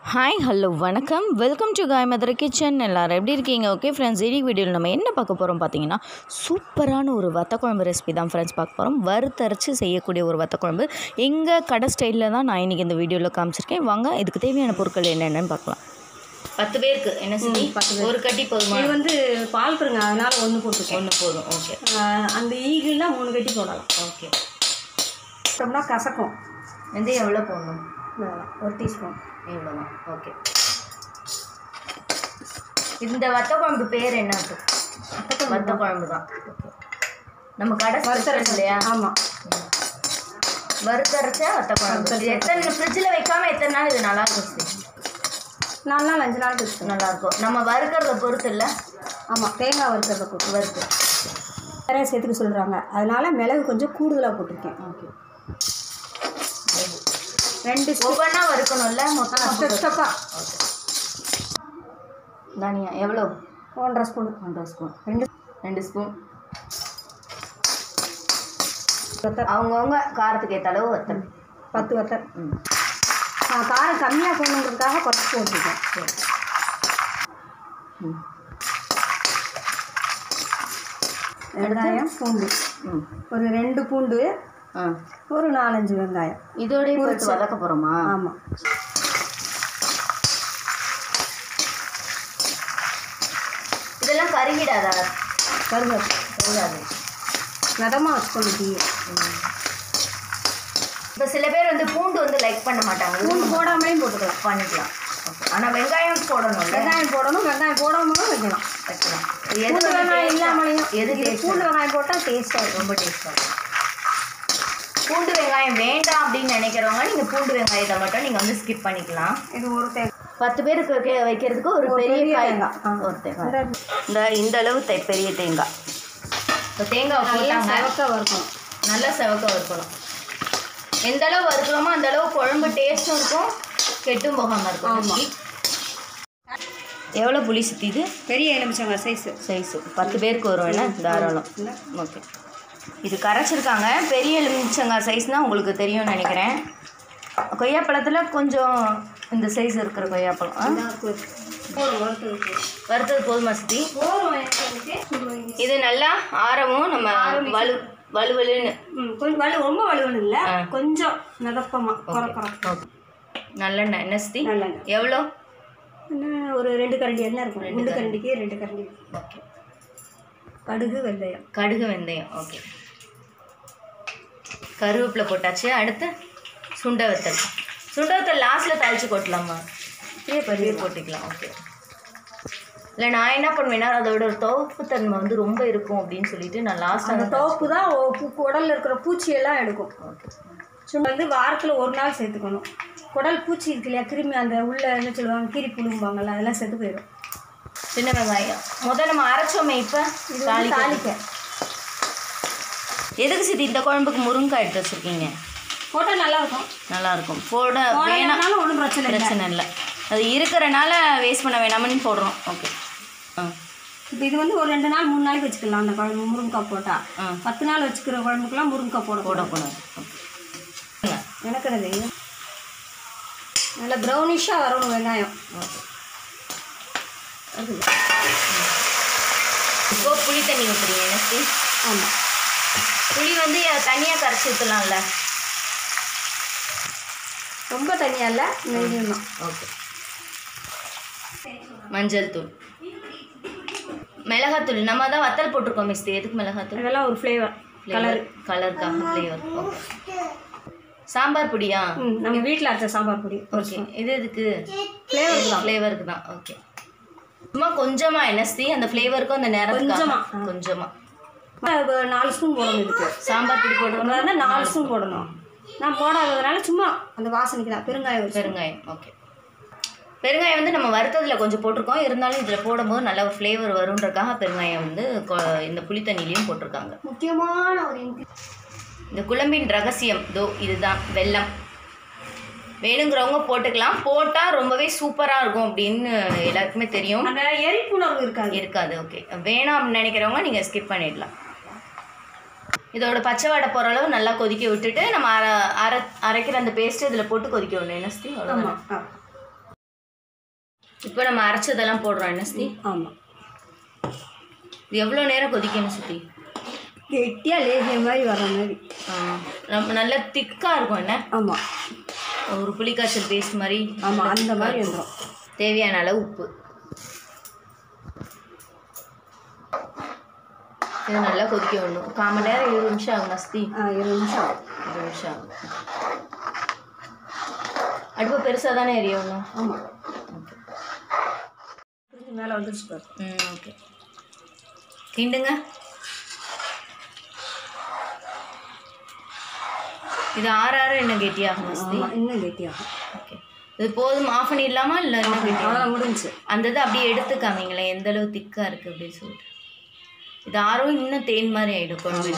Hi hello வணக்கம் welcome to Kai Madurai kitchen எல்லோரும் எப்படி இருக்கீங்க ஓகே ஃப்ரெண்ட்ஸ் இடி வீடியோவில் நம்ம என்ன பார்க்க போகிறோம் பார்த்தீங்கன்னா சூப்பரான ஒரு வத்த குழம்பு ரெசிபி தான் ஃப்ரெண்ட்ஸ் பார்க்க போகிறோம் வறுத்தரைச்சு செய்யக்கூடிய ஒரு வத்த குழம்பு எங்கள் கடை ஸ்டைலில் தான் நான் இன்றைக்கி இந்த வீடியோவில் காமிச்சிருக்கேன் வாங்க இதுக்கு தேவையான பொருட்கள் என்னென்னு பார்க்கலாம் பத்து பேருக்கு என்ன சொல்லி பத்து பேர். ஒரு கட்டி போதுமா இது வந்து பால் பருங்க அதனால ஒன்று போட்டுருக்கேன் ஒன்று போதும் ஓகே ஆஹ் அந்த ஈகிள்லாம் மூணு கட்டி போடலாம் ஓகே போட்டோம்னா கசக்கும் வெந்தயம் எவ்வளோ போடணும் இவ்வளவுதான். ஒரு டீஸ்பூன் இவ்வளோதான் ஓகே இந்த வத்த குழம்பு பேர் என்ன வத்த குழம்பு தான் நம்ம கடை வறுத்தரைச்சு இல்லையா ஆமாம் வறுத்தரைச்ச வத்த குழம்பு இது எத்தனை ஃப்ரிட்ஜில் வைக்காம எத்தனை நாள் இது நல்லா இருக்கும் ஸ்ரீ? நாலு நாள் அஞ்சு நாள் வச்சுக்கணும் நல்லா இருக்கும் நம்ம வறுக்கிறத பொறுத்து இல்லை ஆமாம் தேங்காய் வறுக்கிறத போட்டு வறுத்து நிறைய சேர்த்துக்க சொல்கிறாங்க அதனால மிளகு கொஞ்சம் கூடுதலாக போட்டிருக்கேன் ஓகே ரெண்டு ஒவ்வொன்றா வறுக்கணும்ல மொத்தம் ஸ்டெப் ஸ்டெப்பாக ஓகே தனியா எவ்வளோ ஒன்றரை ஸ்பூன் ஒன்றரை ஸ்பூன் ரெண்டு ரெண்டு ஸ்பூன் வத்தல் அவங்கவுங்க காரத்துக்கு ஏற்ற அளவு வத்தல் பத்து வத்தல் ம் நான் காரம் கம்மியாக போகணுங்கிறதுக்காக குறைச்சி போட்டிருக்கேன் சரி ம் வெங்காயம் பூண்டு ம் ஒரு ரெண்டு பூண்டு ஆ ஒரு நாலஞ்சு வெங்காயம் இதோடய போட்டு வதக்க போகிறோமா ஆமாம் இதெல்லாம் கருகிடாதா கருவேப்பிலை கருகாது மிதமாக வச்சுக்கணும் டீ இப்போ சில பேர் வந்து பூண்டு வந்து லைக் பண்ண மாட்டாங்க பூண்டு போடாமலேயும் போட்டுக்கலாம் பண்ணிக்கலாம் ஓகே ஆனால் வெங்காயம் போடணும்ல வெங்காயம் போடணும் வெங்காயம் போடாமலும் வைக்கலாம் வைக்கலாம் எது பூண்டு வந்து வெங்காயம் taste- இல்லாமலையும் எது இது டேஸ்ட் பூண்டு வெங்காயம் போட்டால் டேஸ்ட்டாக இருக்கும் ரொம்ப டேஸ்டாக இருக்கும் பூண்டு வெங்காயம் வேண்டாம் அப்படின்னு நினைக்கிறவங்க நீங்கள் பூண்டு வெங்காயத்தை மட்டும் நீங்கள் வந்து ஸ்கிப் பண்ணிக்கலாம் இது ஒரு தேங்காய் பத்து பேருக்கு வைக்க வைக்கிறதுக்கு ஒரு ஒரு பெரிய பெரிய காய் தேங்காய். ஆ. ஒரு தேங்காய் இந்த இந்த இந்த அளவு தே- பெரிய தேங்காய் இப்போ தேங்காய் நல்லா போட்டாங்க செவக்க வறுக்கணும் நல்லா செவக்க வறுக்கணும் எந்த அளவு வறுக்கிறோமோ அந்த அளவு குழம்பு டேஸ்ட்டும் இருக்கும் கெட்டும் போகாமல் இருக்கும் ஆமா. எவ்வளோ புளி சுத்தி இது பெரிய எலுமிச்சங்காய் சைஸு சைஸு பத்து பேருக்கு வரும் என்ன தாராளம் ஓகே இது கரைச்சிருக்காங்க பெரிய எலுமிச்சங்காய் சைஸ்னால் உங்களுக்கு தெரியும்னு நினைக்கிறேன் கொய்யாப்பழத்தில் கொஞ்சம் இந்த சைஸ் இருக்கிற கொய்யாப்பழம் ஆ? போதும் வறுத்ததுக்கு வறுத்தது போதுமா சுத்தி போதும் எனக்கு இது நல்லா ஆரவும் நம்ம வலு வலுவலுன்னு ம் கொஞ்சம் வலு ரொம்ப வலுவலும் இல்லை ஆ. கொஞ்சம் மிதப்பமாக குறக்குறோம் ஓகே நல்லெண்ணெய் என்ன சுத்தி நல்லெண்ணெய் எவ்வளோ இன்னும் ஒரு ரெண்டு கரண்டி எண்ணெய் இருக்கும் குண்டு கரண்டிக்கு ரெண்டு கரண்டி ஓகே கடுகு வெந்தயம் கடுகு வெந்தயம் ஓகே கருவேப்பிலை போட்டாச்சு அடுத்து சுண்டை வத்தல் சுண்டை வத்தல் லாஸ்ட்டில் தாளிச்சு கொட்டலாமா இப்படியே பெரிய போட்டுக்கலாம் ஓகே இல்லை நான் என்ன பண்ணுவேன்னா அதோட ஒரு துவப்பு தன்மை வந்து ரொம்ப இருக்கும் அப்படின்னு சொல்லிட்டு நான் லாஸ்ட்டாக அந்த தோப்பு தான் குடலில் இருக்கிற பூச்சியெல்லாம் எடுக்கும் ஓகே சும்மா வந்து வாரத்தில் ஒரு நாள் சேர்த்துக்கணும் குடல் பூச்சி இருக்கு இல்லையா கிருமி அந்த உள்ள என்ன சொல்லுவாங்க கீரி புழும்பாங்கல்ல அதெல்லாம் செத்து போயிடும் சின்ன வெங்காயம் முதல் நம்ம அரைச்சோமே இப்போ இது வந்து தாளிக்க எதுக்கு சித்தி இந்த குழம்புக்கு முருங்கைக்காய் எடுத்து வச்சுருக்கீங்க போட்டால் நல்லா இருக்கும் நல்லா இருக்கும் போட வேணாம் போடலைனாலும் ஒன்றும் பிரச்சனை இல்லை பிரச்சனை இல்லை அது இருக்கிறனால வேஸ்ட் பண்ண வேணாமன்னு போடுறோம் ஓகே ஆ இப்போ இது வந்து ஒரு ரெண்டு நாள் மூணு நாளைக்கு வச்சுக்கலாம் அந்த குழம்பு முருங்கைக்காய் போட்டால் ஆ பத்து நாள் வச்சுக்கிற குழம்புக்குலாம் முருங்கைக்காய் போட போடக்கூடாது ஓகே எனக்கு அது நல்லா ப்ரௌனிஷாக வரணும் வெங்காயம் ஓகே இப்போ புளி தண்ணி ஊற்றுறீங்க நெக்ஸ்ட்டு ஆமாம் புளி வந்து தனியாக கரைச்சி ஊற்றலாம்ல ரொம்ப தனியாக இல்லை மீடியம் தான் ஓகே மஞ்சள் தூள் மிளகாத்தூள் நம்ம தான் வத்தல் போட்டிருக்கோம் மிஸ் எதுக்கு மிளகாத்தூள் அதெல்லாம் ஒரு ஃப்ளேவர் கலர் கலருக்காக ஃப்ளேவர் ஓகே சாம்பார் பொடியா ம் நம்ம வீட்டில் அரைச்ச சாம்பார் பொடி ஓகே இது எதுக்கு ஃப்ளேவர் ஃப்ளேவருக்கு தான் ஓகே சும்மா கொஞ்சமா என்எஸ்டி அந்த ஃப்ளேவருக்கும் அந்த நேரத்துக்கு கொஞ்சமா. கொஞ்சமா ஒரு நாலு ஸ்பூன் போடணும் இதுக்கு சாம்பார் பொடி போடுறோம்னா அதாவது நாலு ஸ்பூன் போடணும் நான் போடாததுனால சும்மா அந்த வாசனைக்கு தான் பெருங்காயம் வச்சு பெருங்காயம் ஓகே பெருங்காயம் வந்து நம்ம வறுத்ததில் கொஞ்சம் போட்டிருக்கோம் இருந்தாலும் இதில் போடும்போது நல்ல ஒரு ஃப்ளேவர் வருன்றக்காக பெருங்காயம் வந்து கொ- இந்த புளி தண்ணிலையும் போட்டிருக்காங்க முக்கியமான ஒரு இந்த குழம்பின் ரகசியம் தோ இதுதான் வெல்லம் வேணுங்கிறவங்க போட்டுக்கலாம் போட்டால் ரொம்பவே சூப்பராக இருக்கும் அப்படின்னு எல்லாருக்குமே தெரியும் அந்த எரிப்புணர்வு இருக்காது இருக்காது ஓகே வேணாம் அப்படின்னு நினைக்கிறவங்க நீங்கள் ஸ்கிப் பண்ணிடலாம் இதோட பச்சை வாடை போகிற அளவு நல்லா கொதிக்க விட்டுட்டு நம்ம அரை அரை அரைக்கிற அந்த பேஸ்ட்டு இதில் போட்டு கொதிக்க விடணும் என்ன ஸ்ரீ அவ்வளோதானே ஆமாம் இப்போ நம்ம அரைச்சதெல்லாம் போடுறோம் என்ன சுத்தி ஆமாம் இது எவ்வளோ நேரம் கொதிக்கணும் சுத்தி கெட்டியாக லேகிய மாதிரி வர மாதிரி ஆ, நம்ம நல்லா திக்காக இருக்கும் என்ன ஆமாம் ஒரு புளிக்காய்ச்சல் பேஸ்ட் மாதிரி ஆமாம் அந்த மாதிரி வந்துடும் தேவையான அளவு உப்பு இது நல்லா கொதிக்க விடணும் கால் மணி நேரம் இருபது நிமிஷம் ஆகும் மஸ்தி ஆ இருபது நிமிஷம் ஆகும் இருபது நிமிஷம் ஆகும் அடுப்பு பெருசாக தானே எரியணும் ஆமாம் மேலே வந்துருச்சு பாரு ம் ஓகே கிண்டுங்க இது ஆறு ஆறு என்ன கெட்டியாகும் மஸ்தி ஆமாம் இன்னும் கெட்டியாகும் ஓகே இது போதும் ஆஃப் பண்ணிடலாமா இல்லை இன்னும் கெட்டியாகும் அவ்வளோ முடிஞ்சுச்சு அந்த இதை அப்படியே எடுத்து காமிங்களேன் எந்த அளவு திக்காக இருக்குது அப்படின்னு சொல்லிட்டு இது ஆறும் இன்னும் தேன் மாதிரி ஆகிடும் குழம்பு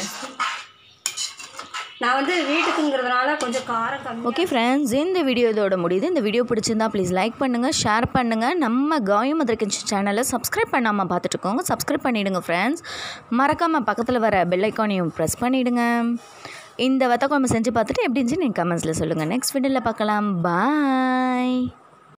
நான் வந்து வீட்டுக்குங்கிறதுனால கொஞ்சம் காரம் கம்மி ஓகே ஃப்ரெண்ட்ஸ் இந்த வீடியோ இதோட முடியுது இந்த வீடியோ பிடிச்சிருந்தா ப்ளீஸ் லைக் பண்ணுங்கள் ஷேர் பண்ணுங்கள் நம்ம காயம் மதுரை கிச்சன் சேனலை சப்ஸ்கிரைப் பண்ணாமல் பார்த்துட்டு இருக்கோங்க சப்ஸ்கிரைப் பண்ணிவிடுங்க ஃப்ரெண்ட்ஸ் மறக்காமல் பக்கத்தில் வர பெல் ஐக்கானையும் ப்ரெஸ் பண்ணிவிடுங்க இந்த வத்த குழம்பு செஞ்சு பார்த்துட்டு எப்படி இருந்துச்சு நீங்கள் கமெண்ட்ஸில் சொல்லுங்கள் நெக்ஸ்ட் வீடியோவில் பார்க்கலாம் பாய்